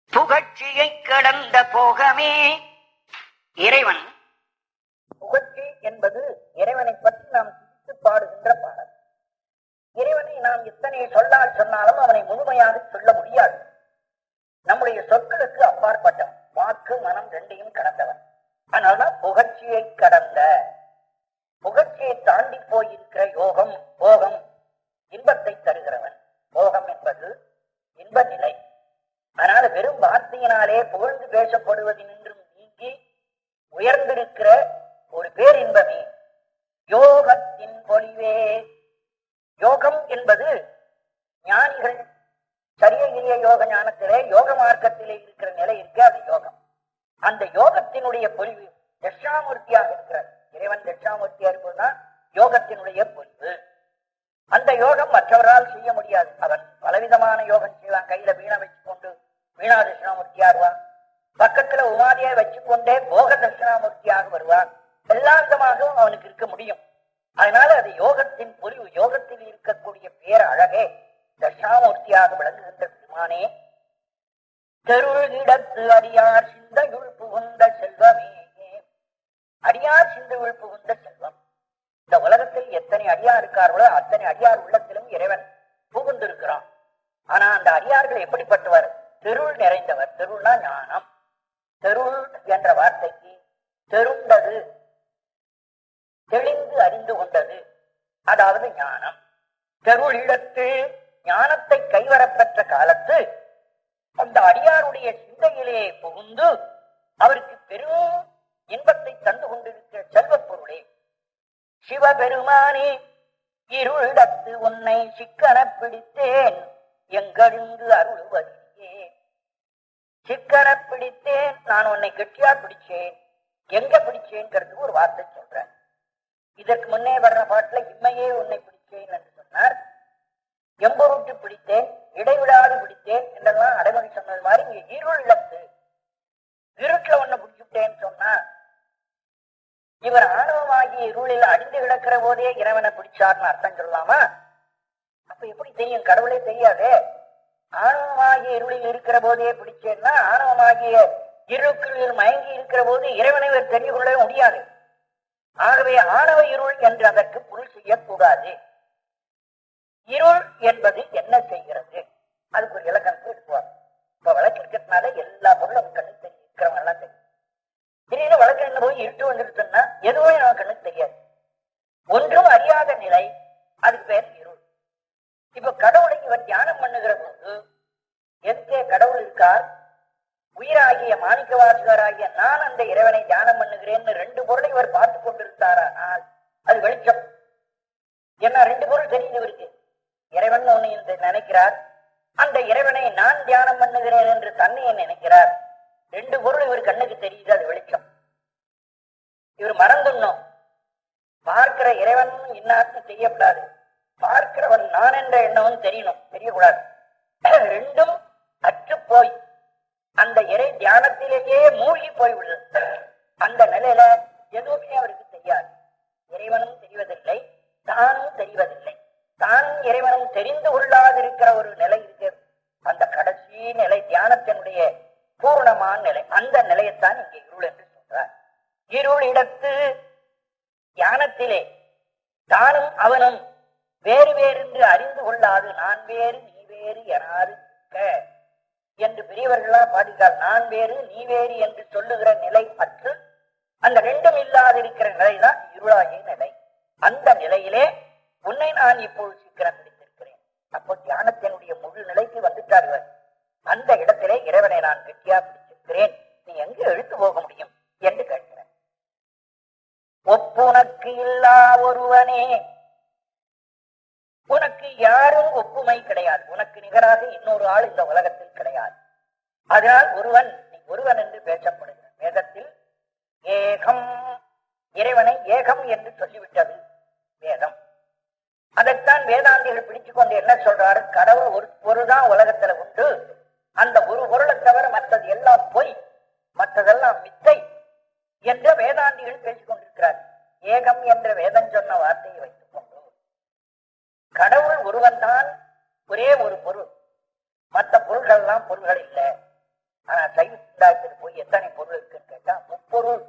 புகழ்ச்சியை கடந்த போகமே இறைவன் புகழ்ச்சி என்பது இறைவனை பற்றி நாம் சிரித்து பாடுகின்ற பாடல் இறைவனை நாம் எத்தனை சொல்லால் சொன்னாலும் அவனை முழுமையாக சொல்ல முடியாது நம்முடைய சொற்களுக்கு அப்பாற்பட்டவன் வாக்கு மனம் ரெண்டையும் கடந்தவன் அதனால்தான் புகழ்ச்சியை கடந்த புகழ்ச்சியை தாண்டி போயிருக்கிற யோகம் போகம் இன்பத்தை தருகிறவன் போகம் என்பது இன்ப நிலை அதனால வெறும் வார்த்தையினாலே புகழ்ந்து பேசப்படுவதினின்றும் நீங்கி உயர்ந்திருக்கிற ஒரு பேரின்பமே யோகத்தின் பொலிவே யோகம் என்பது ஞானிகள் சரியகிரிய யோக ஞானத்திலே யோக மார்க்கத்திலே இருக்கிற நிலை இருக்கு அது யோகம் அந்த யோகத்தினுடைய பொலிவு தட்சாமூர்த்தியாக இருக்கிறார் இறைவன் தட்சாமூர்த்தியா இருப்பதுதான் யோகத்தினுடைய பொலிவு அந்த யோகம் மற்றவரால் செய்ய முடியாது அவன் பலவிதமான யோகம் செய்வான் கையில வீணை வச்சுக்கொண்டு வீணா தட்சிணாமூர்த்தியா வருவான் பக்கத்துல உமாதியை வச்சுக்கொண்டே போக தட்சிணாமூர்த்தியாக வருவான் எல்லா விதமாகவும் அவனுக்கு இருக்க முடியும் அதனால அது யோகத்தின் பொலிவு யோகத்தில் இருக்கக்கூடிய பேர் அழகே தட்சாமூர்த்தியாக விளங்குகின்ற பெருமானே தெருள் இடத்து அடியார் சிந்தையுள் புகுந்த செல்வமே அடியார் சிந்தையுள் புகுந்த செல்வம் இந்த உலகத்தில் எத்தனை அடியார் இருக்கார்களோ அத்தனை அடியார் உள்ளத்திலும் இறைவன் புகுந்திருக்கிறான் ஆனா அந்த அடியார்கள் எப்படிப்பட்டவர் தெருள் நிறைந்தவர் தெருள்னா ஞானம் தெருள் என்ற வார்த்தைக்கு தெருண்டது தெளிந்து அறிந்து கொண்டது அதாவது ஞானம் தெருள் இடத்து ஞானத்தை கைவரப்பெற்ற காலத்து அந்த அடியாருடைய சிந்தையிலே புகுந்து அவருக்கு பெரும் இன்பத்தை தந்து கொண்டிருக்கிற செல்வப் பொருளே சிவபெருமானே இருளிடத்து உன்னை சிக்கன பிடித்தேன் எங்கழிந்து அருள்வதியே சிக்கன பிடித்தேன் நான் உன்னை கெட்டியா பிடிச்சேன் எங்க பிடிச்சேங்கிறதுக்கு ஒரு வார்த்தை சொல்றேன் இதற்கு முன்னே வர்ற பாட்டுல இம்மையே உன்னை பிடிச்சேன் என்று சொன்னார் எம்பொருட்டு பிடித்தேன் இடைவிடாது பிடித்தேன் என்றெல்லாம் அடைமொழி சொன்னது மாதிரி இங்க இருள் இழந்து இருட்டுல ஒண்ணு பிடிச்சுட்டேன்னு சொன்னா இவர் ஆணவமாகிய இருளில் அடிந்து கிடக்கிற போதே இறைவனை பிடிச்சார்னு அர்த்தம் சொல்லலாமா அப்ப எப்படி தெரியும் கடவுளே தெரியாதே ஆணவமாகிய இருளில் இருக்கிற போதே பிடிச்சேன்னா ஆணவமாகிய இருளுக்குள் மயங்கி இருக்கிற போது இறைவனை இவர் தெரிந்து கொள்ளவே முடியாது ஆகவே ஆணவ இருள் என்று அதற்கு பொருள் செய்யக்கூடாது இருள் என்பது என்ன செய்கிறது அதுக்கு ஒரு இலக்கணத்தை எடுத்துவார் இப்ப விளக்கு இருக்கிறதுனால எல்லா பொருளும் கண்ணு தெரியும் இருக்கிறவங்க எல்லாம் தெரியும் திடீர்னு வழக்கு என்ன போய் இருட்டு வந்துருச்சுன்னா எதுவுமே நமக்கு கண்ணுக்கு தெரியாது ஒன்றும் அறியாத நிலை அதுக்கு பேர் இருள் இப்ப கடவுளை இவர் தியானம் பண்ணுகிற போது எதுக்கே கடவுள் இருக்கார் உயிராகிய மாணிக்க வாசகராகிய நான் அந்த இறைவனை தியானம் பண்ணுகிறேன்னு ரெண்டு பொருளை இவர் பார்த்து கொண்டிருந்தாரானால் அது வெளிச்சம் என்ன ரெண்டு பொருள் தெரியுது இவருக்கு இறைவன் ஒண்ணு என்று நினைக்கிறார் அந்த இறைவனை நான் தியானம் பண்ணுகிறேன் என்று தன்னையை நினைக்கிறார் ரெண்டு பொருள் இவர் கண்ணுக்கு தெரியுது அது வெளிச்சம் இவர் மறந்துடணும் பார்க்கிற இறைவன் இன்னார்னு தெரியக்கூடாது பார்க்கிறவன் நான் என்ற எண்ணமும் தெரியணும் தெரியக்கூடாது ரெண்டும் அற்று போய் அந்த இறை தியானத்திலேயே மூழ்கி போய் விடுது அந்த நிலையில எதுவுமே அவருக்கு தெரியாது இறைவனும் தெரிவதில்லை தானும் தெரிவதில்லை தானும் இறைவனும் தெரிந்து கொள்ளாதிருக்கிற ஒரு நிலை இருக்கு அந்த கடைசி நிலை தியானத்தினுடைய பூர்ணமான நிலை அந்த நிலையத்தான் இங்கே இருள் என்று சொல்றார் இருள் இடத்து தியானத்திலே தானும் அவனும் வேறு வேறு என்று அறிந்து கொள்ளாது நான் வேறு நீ வேறு எனாது இருக்க என்று பெரியவர்களா பாடுகிறார் நான் வேறு நீ வேறு என்று சொல்லுகிற நிலை அற்று அந்த ரெண்டும் இல்லாதிருக்கிற நிலைதான் இருளாகிய நிலை அந்த நிலையிலே உன்னை நான் இப்போது சீக்கிரம் பிடித்திருக்கிறேன் அப்போ தியானத்தினுடைய முழு நிலைக்கு வந்துட்டார் இவர் அந்த இடத்திலே இறைவனை நான் கெட்டியா பிடிச்சிருக்கிறேன் நீ எங்கு எழுத்து போக முடியும் என்று கேட்கிறேன் ஒப்புனக்கு இல்லா ஒருவனே உனக்கு யாரும் ஒப்புமை கிடையாது உனக்கு நிகராக இன்னொரு ஆள் இந்த உலகத்தில் கிடையாது அதனால் ஒருவன் நீ ஒருவன் என்று பேசப்படுகிற வேதத்தில் ஏகம் இறைவனை ஏகம் என்று சொல்லிவிட்டது வேதம் அதைத்தான் வேதாந்திகள் பிடிச்சு கொண்டு என்ன சொல்றாரு கடவுள் ஒரு பொருள்தான் உலகத்துல உண்டு அந்த ஒரு பொருளை தவிர மற்றது எல்லாம் பொய் மற்றதெல்லாம் மித்தை என்று வேதாந்திகள் பேசிக் கொண்டிருக்கிறார் ஏகம் என்ற வேதம் சொன்ன வார்த்தையை வைத்துக் கொண்டு கடவுள் ஒருவன் தான் ஒரே ஒரு பொருள் மற்ற பொருள்கள் எல்லாம் பொருள்கள் இல்லை உண்டாக்கிட்டு போய் எத்தனை பொருள் இருக்குன்னு கேட்டா முப்பொருள்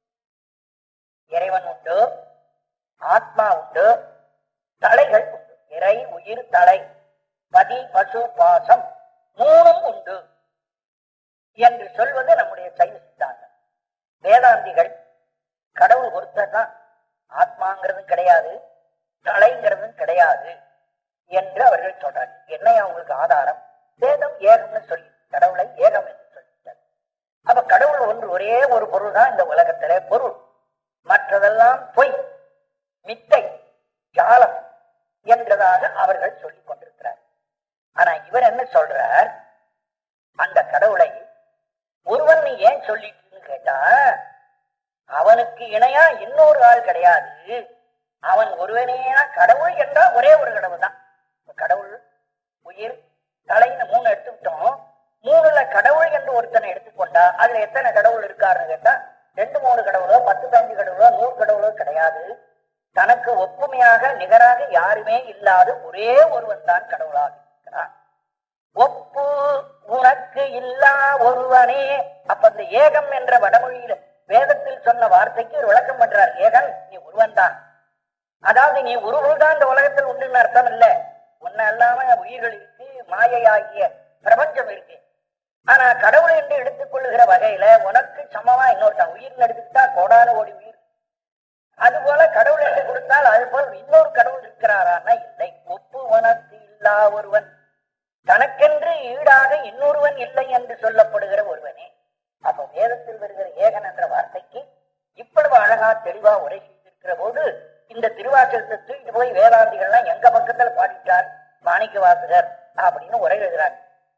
இறைவன் உண்டு ஆத்மா உண்டு தலைகள் உண்டு இறை உயிர் தலை பதி பசு பாசம் மூணும் உண்டு என்று சொல்வது நம்முடைய சைவ சித்தாந்தம் வேதாந்திகள் கடவுள் ஒருத்தர் தான் ஆத்மாங்கிறதும் கிடையாது தலைங்கிறதும் கிடையாது என்று அவர்கள் சொல்றாங்க என்னையா உங்களுக்கு ஆதாரம் வேதம் ஏகம்னு சொல்லி கடவுளை ஏகம் என்று சொல்லிட்டார் அப்ப கடவுள் ஒன்று ஒரே ஒரு பொருள் தான் இந்த உலகத்திலே பொருள் மற்றதெல்லாம் பொய் மித்தை ஜாலம் என்றதாக அவர்கள் சொல்லிக் கொண்டிருக்கிறார் ஆனா இவர் என்ன சொல்றார் அந்த கடவுளை ஒருவன் நீ ஏன் சொல்லிட்டுன்னு கேட்டா அவனுக்கு இணையா இன்னொரு ஆள் கிடையாது அவன் ஒருவனேனா கடவுள் என்றால் ஒரே ஒரு கடவுள் தான் இப்ப கடவுள் உயிர் தலைன்னு மூணு எடுத்துக்கிட்டோம் மூணுல கடவுள் என்று ஒருத்தனை எடுத்துக்கொண்டா அதுல எத்தனை கடவுள் இருக்காருன்னு கேட்டா ரெண்டு மூணு கடவுளோ பத்து பதினஞ்சு கடவுளோ நூறு கடவுளோ கிடையாது தனக்கு ஒப்புமையாக நிகராக யாருமே இல்லாத ஒரே ஒருவன் தான் கடவுளாக இருக்கிறான் ஒப்பு உனக்கு இல்லா ஒருவனே அப்ப இந்த ஏகம் என்ற வடமொழியில வேதத்தில் சொன்ன வார்த்தைக்கு ஒரு விளக்கம் பண்றார் ஏகன் நீ ஒருவன் தான் அதாவது நீ ஒருவன் தான் இந்த உலகத்தில் உண்டுன்னு அர்த்தம் இல்ல உன்ன இல்லாம உயிர்கள் இருக்கு மாயையாகிய பிரபஞ்சம் இருக்கு ஆனா கடவுள் என்று எடுத்துக்கொள்ளுகிற வகையில உனக்கு சமமா இன்னொருத்தன் உயிர் எடுத்துக்கிட்டா கோடான கோடி உயிர் அது போல கடவுள் என்று கொடுத்தால் அது போல் இன்னொரு கடவுள் இருக்கிறாரான்னா இல்லை ஒப்பு உனக்கு இல்லா ஒருவன் தனக்கென்று ஈடாக இன்னொருவன் இல்லை என்று சொல்லப்படுகிற ஒருவனே அப்ப வேதத்தில் வருகிற ஏகன் என்ற வார்த்தைக்கு இவ்வளவு அழகா தெளிவா உரை செய்திருக்கிற போது இந்த திருவாசகத்தை தூக்கிட்டு போய் வேதாந்திகள்லாம் எங்க பக்கத்துல பாடிட்டார் மாணிக்க வாசகர் அப்படின்னு உரை எழுதுறாங்க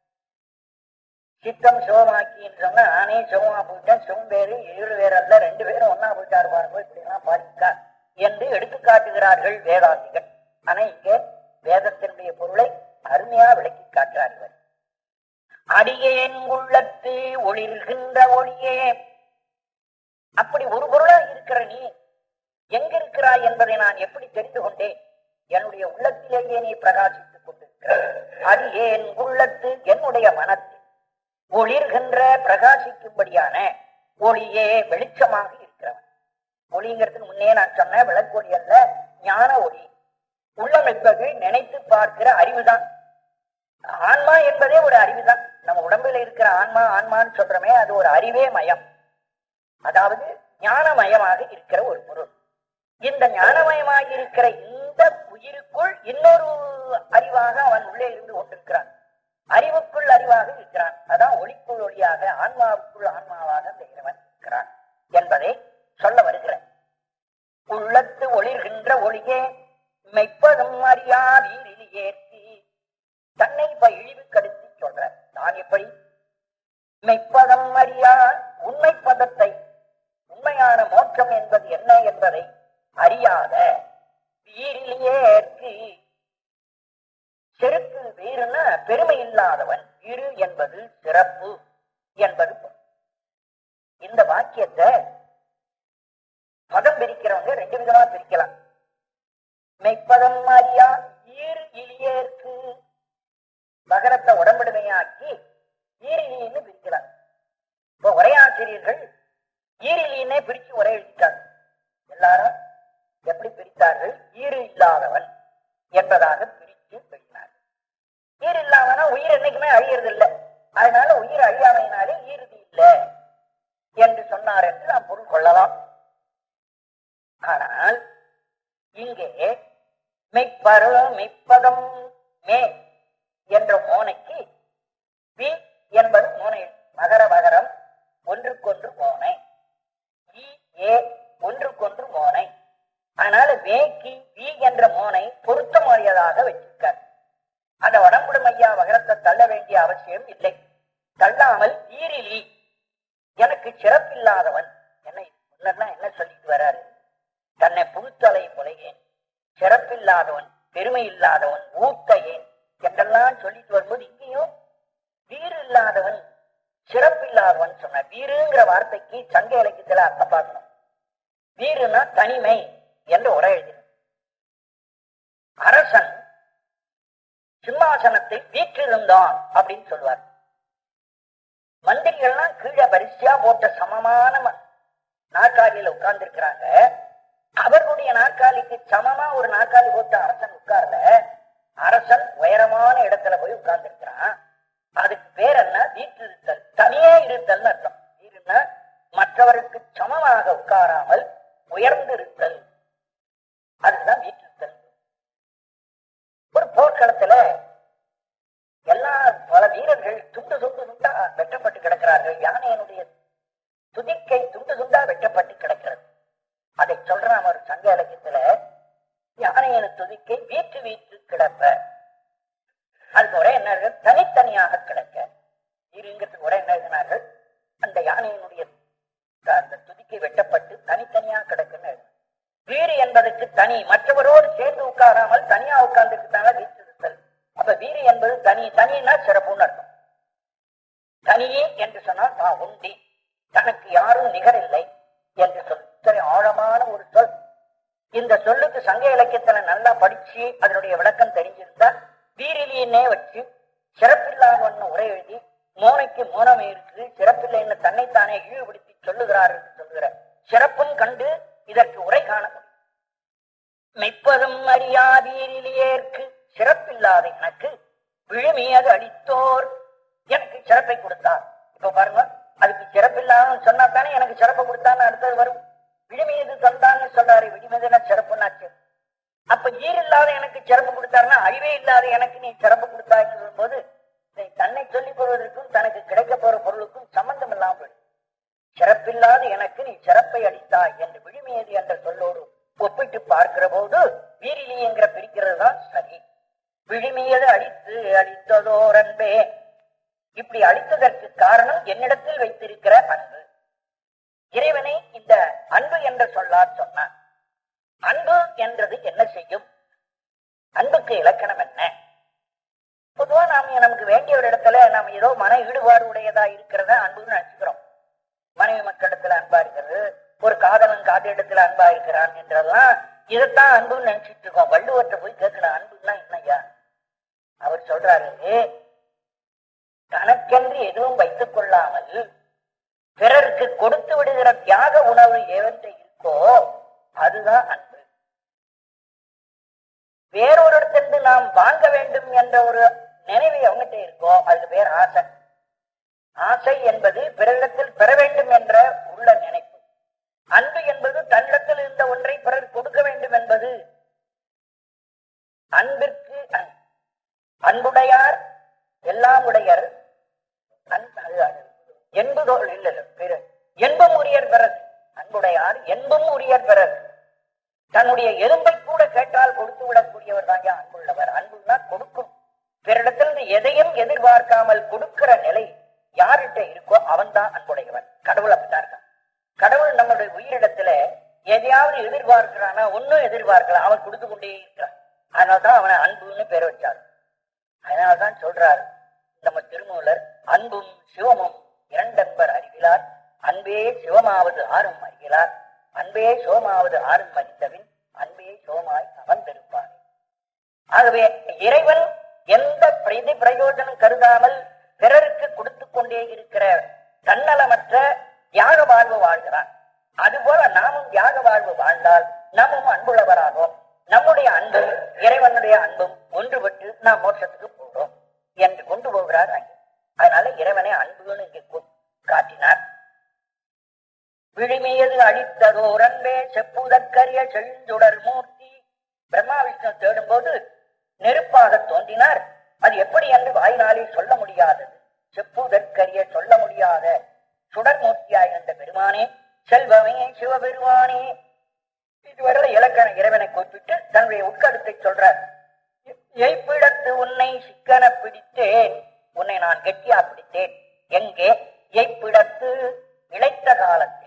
சித்தம் சிவமாக்கின்னு சொன்னா நானே சிவமா போயிட்டேன் சிவம் வேறு ஏழு பேர் அல்ல ரெண்டு பேரும் ஒன்னா போயிட்டாரு பாருங்க இப்படி எல்லாம் பாடிக்கா என்று எடுத்து காட்டுகிறார்கள் வேதாந்திகள் ஆனா இங்க வேதத்தினுடைய பொருளை அருமையா விளக்கி காட்டுறார் இவர் அடியேன் உள்ளத்து ஒளிர்கின்ற ஒளியே அப்படி ஒரு பொருளா இருக்கிற நீ எங்க இருக்கிறாய் என்பதை நான் எப்படி தெரிந்து கொண்டேன் என்னுடைய உள்ளத்திலேயே நீ பிரகாசித்துக் கொண்டிருக்கிறாய் அடியேன் உள்ளத்து என்னுடைய மனத்தில் ஒளிர்கின்ற பிரகாசிக்கும்படியான ஒளியே வெளிச்சமாக இருக்கிறவன் ஒளிங்கிறதுக்கு முன்னே நான் சொன்ன விளக்கொளி அல்ல ஞான ஒளி உள்ளம் என்பது நினைத்து பார்க்கிற அறிவுதான் ஆன்மா என்பதே ஒரு அறிவுதான் நம்ம உடம்புல இருக்கிற ஆன்மா ஆன்மான்னு சொல்றோமே அது ஒரு அறிவே மயம் அதாவது ஞானமயமாக இருக்கிற ஒரு பொருள் இந்த ஞானமயமாக இருக்கிற இந்த உயிருக்குள் இன்னொரு அறிவாக அவன் உள்ளே இருந்து கொண்டிருக்கிறான் அறிவுக்குள் அறிவாக இருக்கிறான் அதான் ஒளிக்குள் ஒளியாக ஆன்மாவுக்குள் ஆன்மாவாக அந்த இறைவன் இருக்கிறான் என்பதை சொல்ல வருகிறேன் உள்ளத்து ஒளிர்கின்ற ஒளியே மெய்ப்பதும் அறியா வீரில் ஏற்றி தன்னை இப்ப இழிவு கடுத்தி சொல்ற நான் எப்படி மெய்ப்பதம் அறியா உண்மை பதத்தை உண்மையான மோட்சம் என்பது என்ன என்பதை அறியாத வீரிலேற்கு செருக்கு வீருன்னா பெருமை இல்லாதவன் வீரு என்பது சிறப்பு என்பது பொருள். இந்த வாக்கியத்தை பதம் பிரிக்கிறவங்க ரெண்டு விதமா பிரிக்கலாம் மெய்ப்பதம் அறியா ஈர் இலியேற்கு மகரத்தை உடம்படுமையாக்கி ஈரிலின்னு பிரிக்கலாம் இப்போ உரையாசிரியர்கள் ஈரிலின்னே பிரிச்சு உரை எழுதிட்டாங்க எல்லாரும் எப்படி பிரித்தார்கள் ஈறு இல்லாதவன் என்பதாக பிரித்து எழுதினார்கள் ஈர் இல்லாதவனா உயிர் என்னைக்குமே அழியறது இல்லை அதனால உயிர் அழியாமையினாலே ஈறுதி இல்லை என்று சொன்னார் என்று நாம் பொருள் கொள்ளலாம் ஆனால் இங்கே மெய்ப்பரு மெய்ப்பதம் மே என்ற மோனைக்கு வி என்பது மோனை மகர மகரம் ஒன்றுக்கொன்று மோனை இ ஏ ஒன்றுக்கொன்று மோனை அதனால வேக்கி வி என்ற மோனை பொருத்தமுடையதாக வச்சிருக்கார் அந்த உடம்புடும் ஐயா மகரத்தை தள்ள வேண்டிய அவசியம் இல்லை தள்ளாமல் ஈரிலி எனக்கு சிறப்பில்லாதவன் என்ன முன்னெல்லாம் என்ன சொல்லிட்டு வராரு தன்னை புழுத்தலை முலையேன் சிறப்பில்லாதவன் பெருமை இல்லாதவன் ஊத்தையேன் என்றெல்லாம் சொல்லிட்டு வரும்போது இங்கேயும் வீறு இல்லாதவன் சிறப்பில்லாதவன் சொன்ன வீருங்கிற வார்த்தைக்கு சங்க இலக்கியத்துல அர்த்தம் பார்க்கணும் வீருனா தனிமை என்று உரை எழுதினார் அரசன் சிம்மாசனத்தை வீற்றிருந்தான் அப்படின்னு சொல்வார் மந்திரிகள்லாம் கீழே வரிசையா போட்ட சமமான ம- நாற்காலியில உட்கார்ந்து இருக்கிறாங்க அவர்களுடைய நாற்காலிக்கு சமமா ஒரு நாற்காலி போட்டு அரசன் உட்கார்ல அரசன் உயரமான இடத்துல போய் உட்கார்ந்து இருக்கிறான் அதுக்கு பேர் என்ன வீற்றிருத்தல் தனியே இருத்தல் அர்த்தம் வீருன்னா மற்றவருக்கு சமமாக உட்காராமல் உயர்ந்திருத்தல் அதுதான் வீற்றிருத்தல் ஒரு போர்க்களத்துல எல்லா பல வீரர்கள் துண்டு துண்டு துண்டா வெட்டப்பட்டு கிடக்கிறார்கள் யானையினுடைய துதிக்கை துண்டு துண்டா வெட்டப்பட்டு கிடக்கிறது அதை சொல்றான் ஒரு சங்க இலக்கியத்துல யானையின் துதிக்கை வீட்டு வீட்டு கிடப்ப அதுக்கு ஒரே என்ன இருக்கு? தனித்தனியாக கிடக்க இருங்கிறதுக்கு ஒரே என்ன எழுதினார்கள் அந்த யானையினுடைய அந்த துதிக்கை வெட்டப்பட்டு தனித்தனியா கிடக்குன்னு எழுதினார். வீடு என்பதற்கு தனி மற்றவரோடு சேர்ந்து உட்காராமல் தனியா உட்கார்ந்துருக்கனால வீட்டிருத்தல் அப்ப வீடு என்பது தனி தனின்னா சிறப்புன்னு அர்த்தம் தனியே என்று சொன்னால் தான் உண்டி தனக்கு யாரும் நிகரில்லை என்று சொல் இத்தனை ஆழமான ஒரு சொல் இந்த சொல்லுக்கு சங்க இலக்கியத்துல நல்லா படிச்சு அதனுடைய விளக்கம் தெரிஞ்சிருந்தா வீரிலியனே வச்சு சிறப்பில்லாத ஒண்ணு உரை எழுதி மோனைக்கு மோனம் இருக்கு சிறப்பில்லைன்னு தன்னைத்தானே இழிவுபடுத்தி சொல்லுகிறார் என்று சொல்லுகிற சிறப்பும் கண்டு இதற்கு உரை காண முடியும் மெய்ப்பதும் அறியாதீரிலேற்கு சிறப்பில்லாத எனக்கு விழுமியது அளித்தோர் எனக்கு சிறப்பை கொடுத்தார் இப்ப பாருங்க அதுக்கு சிறப்பில்லாத சொன்னா தானே எனக்கு சிறப்பு கொடுத்தான்னு அடுத்தது வரும் விழுமியது தந்தான்னு சொல்றாரு விழுமியதுன்னா சிறப்புன்னாச்சு அப்ப ஈர் இல்லாத எனக்கு சிறப்பு கொடுத்தாருன்னா அறிவே இல்லாத எனக்கு நீ சிறப்பு கொடுத்தாய்ன்னு சொல்லும்போது இதை தன்னை சொல்லிக் கொள்வதற்கும் தனக்கு கிடைக்க போற பொருளுக்கும் சம்பந்தம் இல்லாம போயிடும் சிறப்பில்லாத எனக்கு நீ சிறப்பை அளித்தாய் என்று விழுமியது என்ற சொல்லோடு ஒப்பிட்டு பார்க்கிற போது வீரிலி என்கிற பிரிக்கிறது தான் சரி விழுமியது அளித்து அளித்ததோர் அன்பே இப்படி அளித்ததற்கு காரணம் என்னிடத்தில் வைத்திருக்கிற அன்பு இறைவனை இந்த அன்பு என்ற சொல்லார் சொன்னான் அன்பு என்றது என்ன செய்யும் அன்புக்கு இலக்கணம் என்ன பொதுவா நாம் நமக்கு வேண்டிய ஒரு இடத்துல நாம் ஏதோ மன ஈடுபாடு உடையதா இருக்கிறத அன்புன்னு நினைச்சுக்கிறோம் மனைவி மக்களிடத்துல அன்பா இருக்கிறது ஒரு காதலன் காதலிடத்துல அன்பா இருக்கிறான் என்றெல்லாம் இதைத்தான் அன்புன்னு நினைச்சிட்டு இருக்கோம் வள்ளுவர்கிட்ட போய் கேட்கணும் அன்புன்னா என்னய்யா அவர் சொல்றாரு தனக்கென்று எதுவும் வைத்துக் கொள்ளாமல் பிறருக்கு கொடுத்து விடுகிற தியாக உணவு எவற்றை இருக்கோ அதுதான் அன்பு வேறொரு இடத்திலிருந்து நாம் வாங்க வேண்டும் என்ற ஒரு நினைவு அவங்ககிட்ட இருக்கோ அதுக்கு பேர் ஆசை ஆசை என்பது பிறரிடத்தில் பெற வேண்டும் என்ற உள்ள நினைப்பு அன்பு என்பது தன்னிடத்தில் இருந்த ஒன்றை பிறர் கொடுக்க வேண்டும் என்பது அன்பிற்கு அன்- அன்புடையார் எல்லாம் உடையர் அன்பு அது அது. என்பதோல் இல்ல இல்ல, பிற- என்பும் உரியர் பிறர் அன்புடையார் என்பும் உரியர் பிறர் தன்னுடைய எலும்பை கூட கேட்டால் கொடுத்து விடக்கூடியவர் தாங்க அன்புள்ளவர் அன்புன்னா கொடுக்கும் பிறரிடத்திலிருந்து எதையும் எதிர்பார்க்காமல் கொடுக்கிற நிலை யார்கிட்ட இருக்கோ அவன் தான் அன்புடையவன் கடவுள் அப்படித்தான் இருக்கான் கடவுள் நம்முடைய உயிரிடத்துல எதையாவது எதிர்பார்க்கிறானா ஒன்னும் எதிர்பார்க்கல அவன் கொடுத்து கொண்டே இருக்கிறான் அதனால்தான் அவனை அன்புன்னு பேர் வச்சார் அதனால்தான் சொல்றார் நம்ம திருமூலர் அன்பும் சிவமும் இரண்டன்பர் அறிவிலார் அன்பே சிவமாவது ஆறும் அறிகிறார் அன்பே சிவமாவது ஆறும் அறிந்தபின் அன்பே சிவமாய் அமர்ந்திருப்பார் ஆகவே இறைவன் எந்த பிரதி பிரயோஜனம் கருதாமல் பிறருக்கு கொடுத்து கொண்டே இருக்கிற தன்னலமற்ற தியாக வாழ்வு வாழ்கிறான் அதுபோல நாமும் தியாக வாழ்வு வாழ்ந்தால் நாமும் அன்புள்ளவராகும் நம்முடைய அன்பும் இறைவனுடைய அன்பும் ஒன்றுபட்டு நாம் மோட்சத்துக்கு போகிறோம் என்று கொண்டு போகிறார் அங்கே. அதனால இறைவனை அன்புன்னு இங்கே கு- காட்டினார் விழிமையது அழித்ததோர் அன்பே செப்புதற்கரிய செழுஞ்சுடர் மூர்த்தி பிரம்மா விஷ்ணு தேடும்போது நெருப்பாக தோன்றினார் அது எப்படி என்று வாயினாலே சொல்ல முடியாதது செப்புதற்கரிய சொல்ல முடியாத சுடர்மூர்த்தியாய் இருந்த பெருமானே செல்வமே சிவபெருமானே இதுவரை இலக்கண இறைவனை குறிப்பிட்டு தன்னுடைய உட்கருத்தை சொல்றார் எய்ப்பிடத்து உன்னை சிக்கன பிடித்தேன் உன்னை நான் கெட்டியா பிடித்தேன் எங்கே எய்ப்பிடத்து இழைத்த காலத்தில்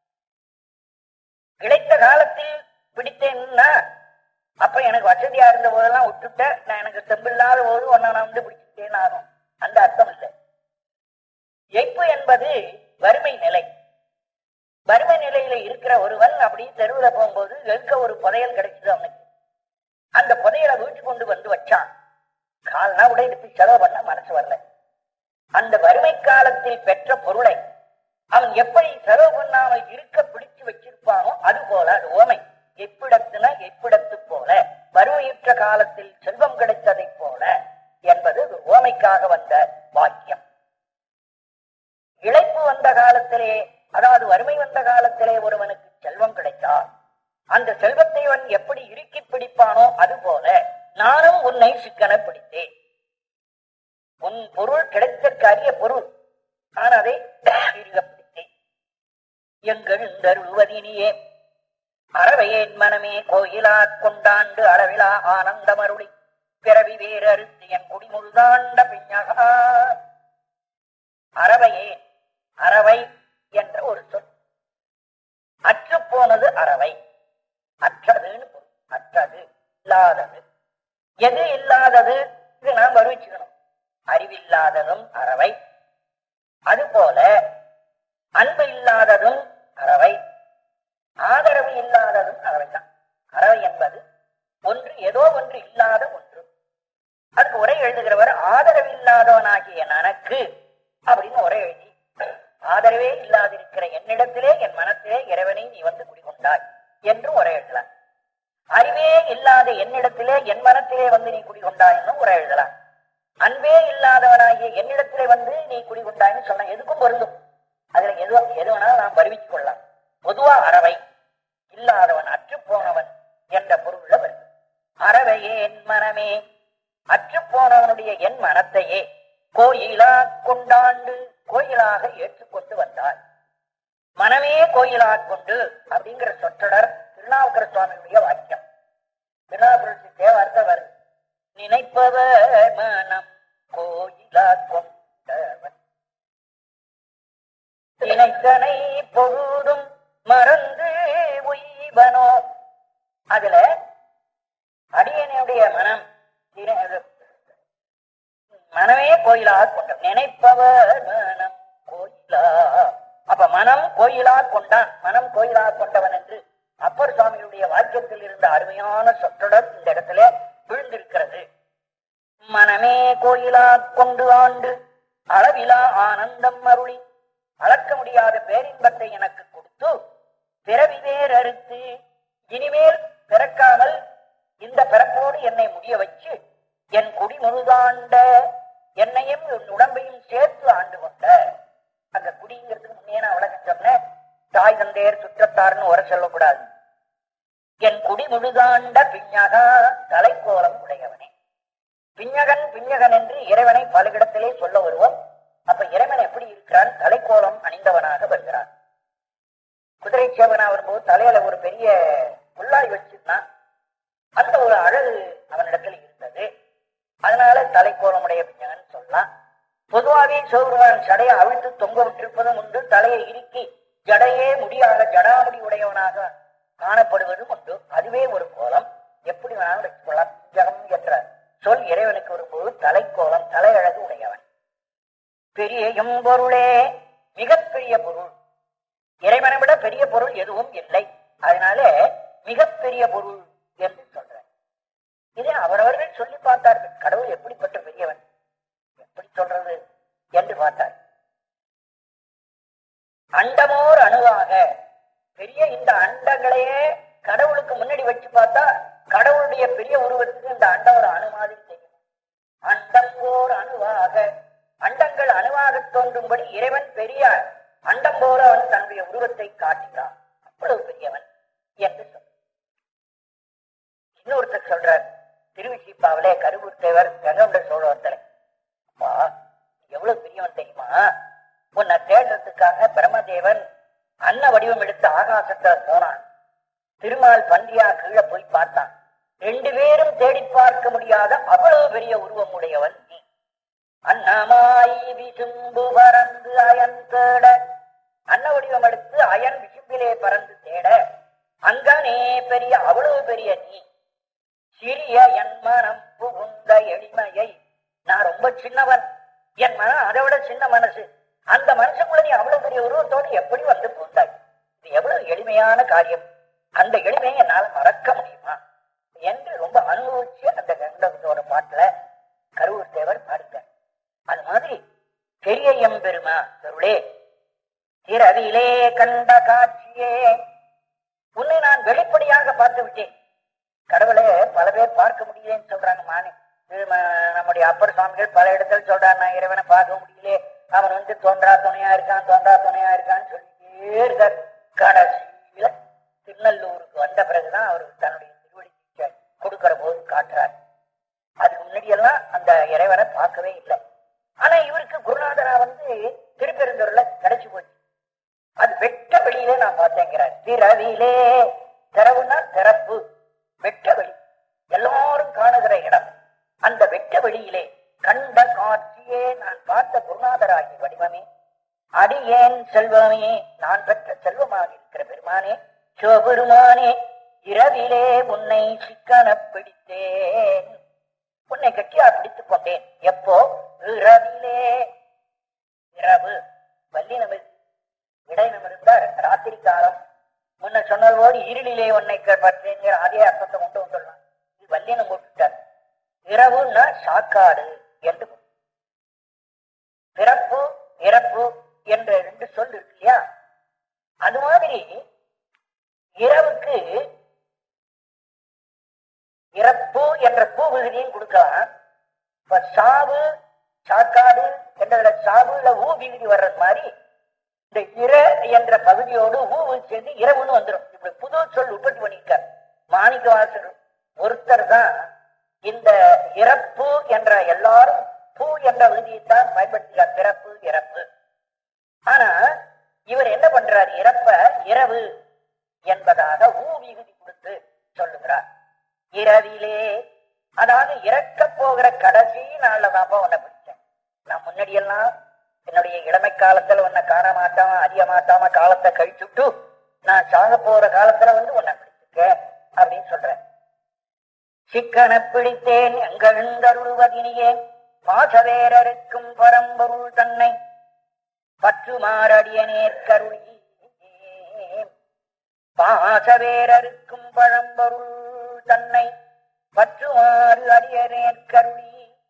இழைத்த காலத்தில் பிடித்தேன்னா அப்ப எனக்கு வசதியா இருந்த போதெல்லாம் விட்டுட்ட நான் எனக்கு தெம்பில்லாத போது உன்னை நான் வந்து பிடிச்சிட்டேன்னு ஆகும் அந்த அர்த்தம் இல்லை எய்ப்பு என்பது வறுமை நிலை வறுமை நிலையில இருக்கிற ஒருவன் அப்படி தெருவுல போகும்போது எங்க ஒரு புதையல் கிடைச்சது அவனுக்கு அந்த புதையலை வீட்டுக்கு கொண்டு வந்து வச்சான் கால்னா கூட எடுத்து செலவு பண்ண மனசு வரல அந்த வறுமை காலத்தில் பெற்ற பொருளை அவன் எப்படி செலவு பண்ணாமல் இருக்க பிடிச்சு வச்சிருப்பானோ அது போல அது ஓமை எப்பிடத்துன எப்பிடத்து போல வறுமையுற்ற காலத்தில் செல்வம் கிடைத்ததை போல என்பது ஒரு ஓமைக்காக வந்த வாக்கியம் இழைப்பு வந்த காலத்திலே அதாவது வறுமை வந்த காலத்திலே ஒருவனுக்கு செல்வம் கிடைத்தால் அந்த செல்வத்தை அவன் எப்படி இறுக்கி பிடிப்பானோ அது போல நானும் உன்னை சிக்கன பிடித்தேன் உன் பொருள் கிடைத்தற்கு அரிய பொருள் நான் அதை இறுக பிடித்தேன் எங்கள் தருவதினியே அறவையேன் மனமே கோயிலா கொண்டாண்டு அளவிலா ஆனந்தமருளி பிறவி வேறறுத்து என் குடிமுழுதாண்ட பிஞகா அறவையே அறவை என்ற ஒரு சொல் அற்று போனது அறவை அற்றதுன்னு பொருள். அற்றது இல்லாதது எது இல்லாதது இது நாம் வருவிச்சுக்கணும் அறிவில்லாததும் அறவை அதுபோல அன்பு இல்லாததும் அறவை ஆதரவு இல்லாததும் அறவைதான் அறவை என்பது ஒன்று ஏதோ ஒன்று இல்லாத ஒன்று அதுக்கு உரை எழுதுகிறவர் ஆதரவு இல்லாதவனாகிய எனக்கு அப்படின்னு உரை எழுதி ஆதரவே இல்லாதிருக்கிற என்னிடத்திலே என் மனத்திலே இறைவனை நீ வந்து குடிகொண்டாய் என்று உரை எழுதலாம் அறிவே இல்லாத என்னிடத்திலே என் மனத்திலே வந்து நீ குடிகொண்டாய் என்னும் உரை எழுதலாம் அன்பே இல்லாதவனாகிய என்னிடத்திலே வந்து நீ குடிகொண்டாய்ன்னு சொன்ன எதுக்கும் பொருந்தும் அதுல எது எது வேணாலும் நாம் வருவித்துக் கொள்ளலாம் பொதுவா அறவை இல்லாதவன் அற்று போனவன் என்ற பொருள்ல வருது அறவையே என் மனமே அற்று போனவனுடைய என் மனத்தையே கோயிலா கொண்டாண்டு கோயிலாக ஏற்றுக்கொண்டு வந்தார் மனமே கோயிலா கொண்டு அப்படிங்கிற சொற்றொடர் திருநாவுக்கர சுவாமியுடைய வாக்கியம் திருநாவுக்கரசு தேவார்த்த வருது நினைப்பவர் மனம் கோயிலா கொண்டவன் நினைத்தனை பொழுதும் மறந்து உய்வனோ அதுல அடியனுடைய மனம் தின- அது மனமே கோயிலாக கொண்ட நினைப்பவர் மனம் கோயிலா அப்ப மனம் கோயிலா கொண்டான் மனம் கோயிலா கொண்டவன் என்று அப்பர் சுவாமியுடைய வாக்கியத்தில் இருந்த அருமையான சொற்றொடர் இந்த இடத்துல விழுந்திருக்கிறது மனமே கோயிலா கொண்டு ஆண்டு அளவிலா ஆனந்தம் அருளி அளக்க முடியாத பேரின்பத்தை எனக்கு கொடுத்து பிறவி வேர் அறுத்து இனிமேல் பிறக்காமல் இந்த பிறப்போடு என்னை முடிய வச்சு என் குடி முழுதாண்ட என்னையும் என் உடம்பையும் சேர்த்து ஆண்டு கொண்ட அந்த குடிங்கிறதுக்கு முன்னே நான் விளக்கம் சொன்னேன் தாய் தந்தையர் சுற்றத்தார்னு உர சொல்லக்கூடாது என் குடி முழுதாண்ட பிஞகா தலைக்கோலம் உடையவனே பிஞகன் பிஞகன் என்று இறைவனை பலகிடத்திலே சொல்ல வருவோம் அப்ப இறைவன் எப்படி இருக்கிறான் தலைக்கோலம் அணிந்தவனாக வருகிறான் குதிரை சேவனா வரும்போது தலையில ஒரு பெரிய புல்லாய் வச்சிருந்தான் அந்த ஒரு அழகு அவனிடத்தில் இருந்தது அதனால தலைக்கோலமுடைய பிஞகன் சொல்லலாம் பொதுவாகவே சிவபெருமான் சடையை அவிழ்த்து தொங்க விட்டிருப்பதும் உண்டு தலையை இறுக்கி ஜடையே முடியாக ஜடாமுடி உடையவனாக காணப்படுவதும் உண்டு அதுவே ஒரு கோலம் எப்படி வேணாலும் வச்சுக்கொள்ளலாம் பிஞ்சகம் என்ற சொல் இறைவனுக்கு வரும்போது தலைக்கோலம் தலையழகு உடையவன் பெரிய எம்பொருளே மிகப்பெரிய பொருள் இறைவனை விட பெரிய பொருள் எதுவும் இல்லை அதனால மிகப்பெரிய பொருள் என்று சொல்றார் இதை அவரவர்கள் சொல்லி பார்த்தார்கள் கடவுள் எப்படிப்பட்ட பெரியவன் எப்படி சொல்றது என்று பார்த்தார் அண்டமோர் அணுவாக பெரிய இந்த அண்டங்களையே கடவுளுக்கு முன்னாடி வச்சு பார்த்தா கடவுளுடைய பெரிய உருவத்துக்கு இந்த அண்டம் ஒரு அணு மாதிரி தெரியும் அண்டம் ஓர் அணுவாக அண்டங்கள் அணுவாக தோன்றும்படி இறைவன் பெரிய அண்டம் போல அவன் தன்னுடைய உருவத்தை காட்டினான் அவ்வளவு பெரியவன் என்று சொன்னார் இன்னொருத்தர் சொல்றார் திருவிசிப்பாவிலே கருவூர் தேவர் கங்கவுண்ட சோழவர்த்தலை அப்பா எவ்வளவு பெரியவன் தெரியுமா உன்னை தேடுறதுக்காக பிரம்மதேவன் அன்ன வடிவம் எடுத்து ஆகாசத்துல போனான் திருமால் பண்டியா கீழே போய் பார்த்தான் ரெண்டு பேரும் தேடி பார்க்க முடியாத அவ்வளவு பெரிய உருவம் உடையவன் நீ அன்னமாய் விசும்பு பறந்து அயன் தேட அன்ன வடிவம் எடுத்து அயன் விசும்பிலே பறந்து தேட அங்கனே பெரிய அவ்வளவு பெரிய நீ சிறிய என் மனம் புகுந்த எளிமையை நான் ரொம்ப சின்னவன் என் மனம் அதை விட சின்ன மனசு அந்த மனுஷனுக்குள்ள நீ அவ்வளவு பெரிய உருவத்தோடு எப்படி வந்து பூந்தாய் இது எவ்வளவு எளிமையான காரியம் அந்த எளிமையை என்னால மறக்க முடியுமா என்று ரொம்ப அனுபவிச்சு அந்த கண்டத்தோட பாட்டுல கருவூர் தேவர் பாடிட்டார் அது மாதிரி பெரிய எம்பெருமா பொருளே திரவிலே கண்ட காட்சியே உன்னை நான் வெளிப்படையாக பார்த்து விட்டேன் கடவுளை பல பேர் பார்க்க முடியலன்னு சொல்றாங்க மானே இது ம- நம்முடைய அப்பர் சுவாமிகள் பல இடத்துல சொல்றாரு நான் இறைவனை பார்க்க முடியல அவன் வந்து தோன்றா துணையா இருக்கான் தோன்றா துணையா இருக்கான்னு சொல்லிட்டே இருக்கார் கடைசியில திருநல்லூருக்கு வந்த பிறகுதான் அவர் தன்னுடைய திருவடி தீட்சை கொடுக்கிற போது காட்டுறார் அதுக்கு முன்னாடி எல்லாம் அந்த இறைவனை பார்க்கவே இல்லை ஆனா இவருக்கு குருநாதரா வந்து திருப்பெருந்தூர்ல கிடைச்சு போச்சு அது வெட்ட வெளியிலே நான் பார்த்தேங்கிறார் திறவிலே திறவுனா திறப்பு வெட்ட வெளி எல்லாரும் காணுகிற இடம் அந்த வெட்ட வெளியிலே கண்ட காட்சியே நான் பார்த்த குருநாதராகி வடிவமே அடியேன் செல்வமே நான் பெற்ற செல்வமாக இருக்கிற பெருமானே சிவபெருமானே இரவிலே உன்னை சிக்கன பிடித்தேன் உன்னை கட்டியா பிடித்துக் கொண்டேன் எப்போ இரவிலே இரவு வல்லினம் இருக்கு. இடையினம் இருந்தார் ராத்திரி காலம் முன்ன சொன்னது போது இருளிலே உன்னை பற்றேங்கிற அதே அர்த்தத்தை கொண்டு வந்துடலாம் இது வல்லினம் போட்டுட்டார் இரவுன்னா சாக்காடு என்று பொருள். பிறப்பு இறப்பு என்ற ரெண்டு சொல் இருக்கு இல்லையா அது மாதிரி இரவுக்கு இறப்பு என்ற பூ விகுதியும் கொடுக்கலாம் இப்ப சாவு சாக்காடு என்றதுல சாவுல ஊ விகுதி வர்றது மாதிரி இந்த இர என்ற பகுதியோடு ஊவு சேர்ந்து இரவுன்னு வந்துடும் இப்படி புது சொல் உற்பத்தி பண்ணியிருக்கார் மாணிக்கவாசர் ஒருத்தர் தான் இந்த இறப்பு என்ற எல்லாரும் பூ என்ற விகுதியைத்தான் பயன்படுத்துகிறார் பிறப்பு இறப்பு ஆனா இவர் என்ன பண்றார் இறப்ப இரவு என்பதாக ஊ விகுதி கொடுத்து சொல்லுகிறார் இரவிலே அதாவது இறக்க போகிற கடைசி நாள்ல தான்ப்பா உன்னை பிடிச்சேன் நான் முன்னாடி எல்லாம் என்னுடைய இளமை காலத்துல உன்னை காண மாட்டாம அறிய மாட்டாம காலத்தை கழிச்சுட்டு நான் சாக போற காலத்துல வந்து உன்னை பிடிச்சிருக்கேன் அப்படின்னு சொல்றேன் சிக்கன பிடித்தேன் எங்கழுந்தருள்வதினியே பாசவேரருக்கும் பரம்பொருள் தன்னை பற்றுமாறடிய நேர்கருளி பாசவேரருக்கும் பழம்பொருள் தன்னை பற்றுமாறு அடிய நேர்கருளி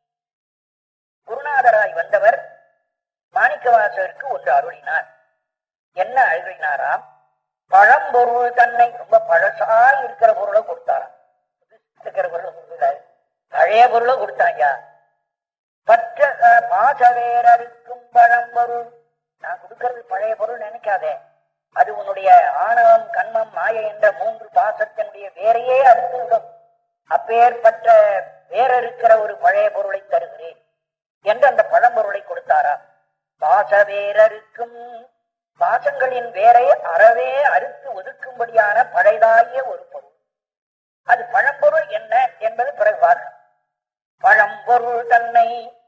குருநாதராய் வந்தவர் மாணிக்கவாசகருக்கு ஒன்று அருளினார் என்ன அருளினாராம் பழம்பொருள் தன்னை ரொம்ப பழசா இருக்கிற பொருளை கொடுத்தாராம் இருக்கிற பொருளை கொடுத்தாரு பழைய பொருளை கொடுத்தாங்க பற்ற அஹ், பாசவேரருக்கும் பழம்பொருள் நான் கொடுக்கறது பழைய பொருள் நினைக்காதே அது உன்னுடைய ஆணவம் கண்மம் மாயை என்ற மூன்று பாசத்தினுடைய வேறையே அறுத்து விடும் அப்பேற்பட்ட வேற இருக்கிற ஒரு பழைய பொருளை தருகிறேன் என்று அந்த பழம்பொருளை கொடுத்தாரா பாசவேரருக்கும் பாசங்களின் வேரை அறவே அறுத்து ஒதுக்கும்படியான பழைதாகிய ஒரு பொருள் அது பழம்பொருள் என்ன என்பது பிறகு பார்க்கலாம் பழம்பொருள் தன்னை